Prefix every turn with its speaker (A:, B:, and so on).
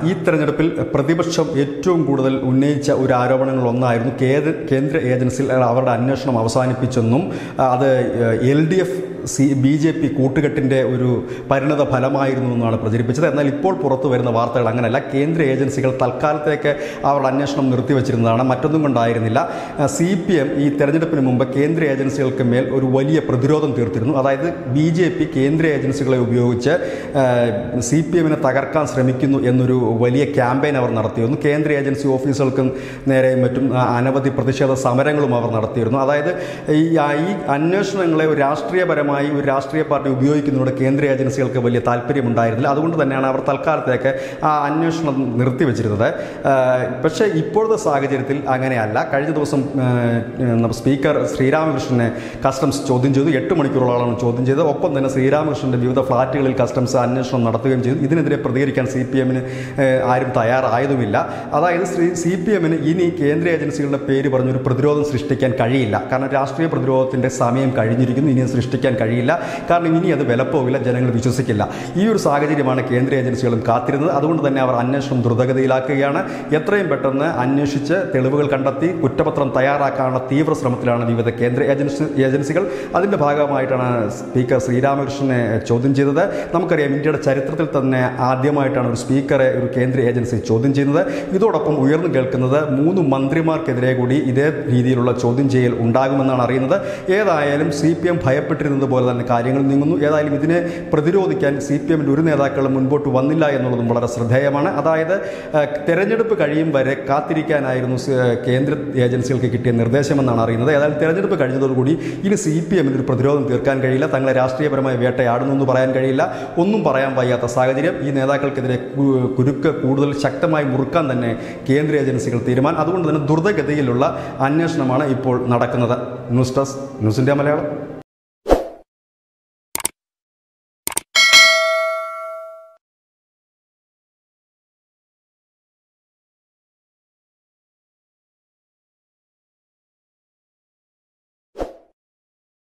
A: ഈ തെരഞ്ഞെടുപ്പിൽ പ്രതിപക്ഷം ഏറ്റവും കൂടുതൽ ഉന്നയിച്ച ഒരു ആരോപണങ്ങൾ ഒന്നായിരുന്നു കേന്ദ്ര കേന്ദ്ര ഏജൻസികൾ അവരുടെ അന്വേഷണം അവസാനിപ്പിച്ചെന്നും ആ, അത് L D F C B J P കൂട്ടുകെട്ടിൻ്റെ ഒരു പരിണത ഫലമായിരുന്നു എന്നാണ് പ്രചരിപ്പിച്ചത് എന്നാൽ ഇപ്പോൾ പുറത്തു വരുന്ന വാർത്തകൾ അങ്ങനെയല്ല കേന്ദ്ര ഏജൻസികൾ തൽക്കാലത്തേക്ക് അവരുടെ അന്വേഷണം നിർത്തിവച്ചിരുന്നതാണ് മറ്റൊന്നും കൊണ്ടായിരുന്നില്ല സി പി എം ഈ തെരഞ്ഞെടുപ്പിന് മുമ്പ് കേന്ദ്ര ഏജൻസികൾക്ക് മേൽ ഒരു വലിയ പ്രതിരോധം തീർത്തിരുന്നു അതായത് ബി ജെ പി കേന്ദ്ര ഏജൻസികളെ ഉപയോഗിച്ച് സി പി എമ്മിനെ തകർക്കാൻ ശ്രമിക്കുന്നു എന്നൊരു വലിയ ക്യാമ്പയിൻ അവർ നടത്തിയിരുന്നു കേന്ദ്ര ഏജൻസി ഓഫീസുകൾക്കും നേരെയും മറ്റും ആ, അനവധി പ്രതിഷേധ സമരങ്ങളും അവർ നടത്തിയിരുന്നു അതായത് ഈ ആ, ഈ അന്വേഷണങ്ങളെ ഒരു രാഷ്ട്രീയപരമായി ഒരു രാഷ്ട്രീയ പാർട്ടി ഉപയോഗിക്കുന്നതോട് കേന്ദ്ര ഏജൻസികൾക്ക് വലിയ താല്പര്യമുണ്ടായിരുന്നില്ല അതുകൊണ്ട് തന്നെയാണ് അവർ തൽക്കാലത്തേക്ക് ആ അന്വേഷണം നിർത്തിവെച്ചിരുന്നത് ആ, പക്ഷേ ഇപ്പോഴത്തെ സാഹചര്യത്തിൽ അങ്ങനെയല്ല കഴിഞ്ഞ ദിവസം ആ, നമ്മുടെ സ്പീക്കർ ശ്രീരാമകൃഷ്ണനെ കസ്റ്റംസ് ചോദ്യം ചെയ്തു എട്ട് മണിക്കൂറോളമാണ് ചോദ്യം ചെയ്തത് ഒപ്പം തന്നെ ശ്രീരാമകൃഷ്ണൻ്റെ വിവിധ ഫ്ളാറ്റുകളിൽ കസ്റ്റംസ് അന്വേഷണം നടത്തുകയും ചെയ്തു ഇതിനെതിരെ പ്രതികരിക്കാൻ സി പി എമ്മിന് ആരും തയ്യാറായതുമില്ല അതായത് ശ്രീ സി പി എമ്മിന് ഇനി കേന്ദ്ര ഏജൻസികളുടെ പേര് പറഞ്ഞൊരു പ്രതിരോധം സൃഷ്ടിക്കാൻ കഴിയില്ല കാരണം രാഷ്ട്രീയ പ്രതിരോധത്തിൻ്റെ സമയം കഴിഞ്ഞിരിക്കുന്നു ഇനി അത് സൃഷ്ടിക്കാൻ കഴിയില്ല കാരണം ഇനി അത് വിലപ്പോവില്ല ജനങ്ങൾ വിശ്വസിക്കില്ല ഈ ഒരു സാഹചര്യമാണ് കേന്ദ്ര ഏജൻസികളും കാത്തിരുന്നത് അതുകൊണ്ട് തന്നെ അവർ അന്വേഷണം ദ്രുതഗതിയിലാക്കുകയാണ് എത്രയും പെട്ടെന്ന് അന്വേഷിച്ച് തെളിവുകൾ കണ്ടെത്തി കുറ്റപത്രം തയ്യാറാക്കാനുള്ള തീവ്ര ശ്രമത്തിലാണ് വിവിധ കേന്ദ്ര ഏജൻസി ഏജൻസികൾ അതിൻ്റെ ഭാഗമായിട്ടാണ് സ്പീക്കർ ശ്രീരാമകൃഷ്ണനെ ചോദ്യം ചെയ്തത് നമുക്കറിയാം ഇന്ത്യയുടെ ചരിത്രത്തിൽ തന്നെ ആദ്യമായിട്ടാണ് ഒരു സ്പീക്കറെ ഒരു കേന്ദ്ര ഏജൻസി ചോദ്യം ചെയ്യുന്നത് ഇതോടൊപ്പം ഉയർന്നു കേൾക്കുന്നത് മൂന്ന് മന്ത്രിമാർക്കെതിരെ കൂടി ഇതേ രീതിയിലുള്ള ചോദ്യം ചെയ്യൽ ഉണ്ടാകുമെന്നാണ് അറിയുന്നത് ഏതായാലും സി പി എം ഭയപ്പെട്ടിരുന്നത് പോലെ തന്നെ കാര്യങ്ങൾ നീങ്ങുന്നു ഏതായാലും ഇതിനെ പ്രതിരോധിക്കാൻ സി പി എമ്മിൻ്റെ ഒരു നേതാക്കളും മുൻപോട്ട് വന്നില്ല എന്നുള്ളതും വളരെ ശ്രദ്ധേയമാണ് അതായത് ഏഹ്, തെരഞ്ഞെടുപ്പ് കഴിയും വരെ കാത്തിരിക്കാനായിരുന്നു സ- കേന്ദ്ര ഏജൻസികൾക്ക് കിട്ടിയ നിർദ്ദേശമെന്നാണ് അറിയുന്നത് ഏതായാലും തെരഞ്ഞെടുപ്പ് കഴിഞ്ഞതോടുകൂടി ഇനി സി പി എമ്മിന് ഒരു പ്രതിരോധം തീർക്കാൻ കഴിയില്ല തങ്ങളെ രാഷ്ട്രീയപരമായി വേട്ടയാടുന്നു എന്ന് പറയാൻ കഴിയില്ല ഒന്നും പറയാൻ വയ്യാത്ത സാഹചര്യം ഈ നേതാക്കൾക്കെതിരെ കു- കുരുക്ക് കൂടുതൽ ശക്തമായി മുറുക്കാൻ തന്നെ കേന്ദ്ര ഏജൻസികൾ തീരുമാനം അതുകൊണ്ട് തന്നെ ദ്രുതഗതിയിലുള്ള അന്വേഷണമാണ് ഇപ്പോൾ നടക്കുന്നത് news desk news India Malayalam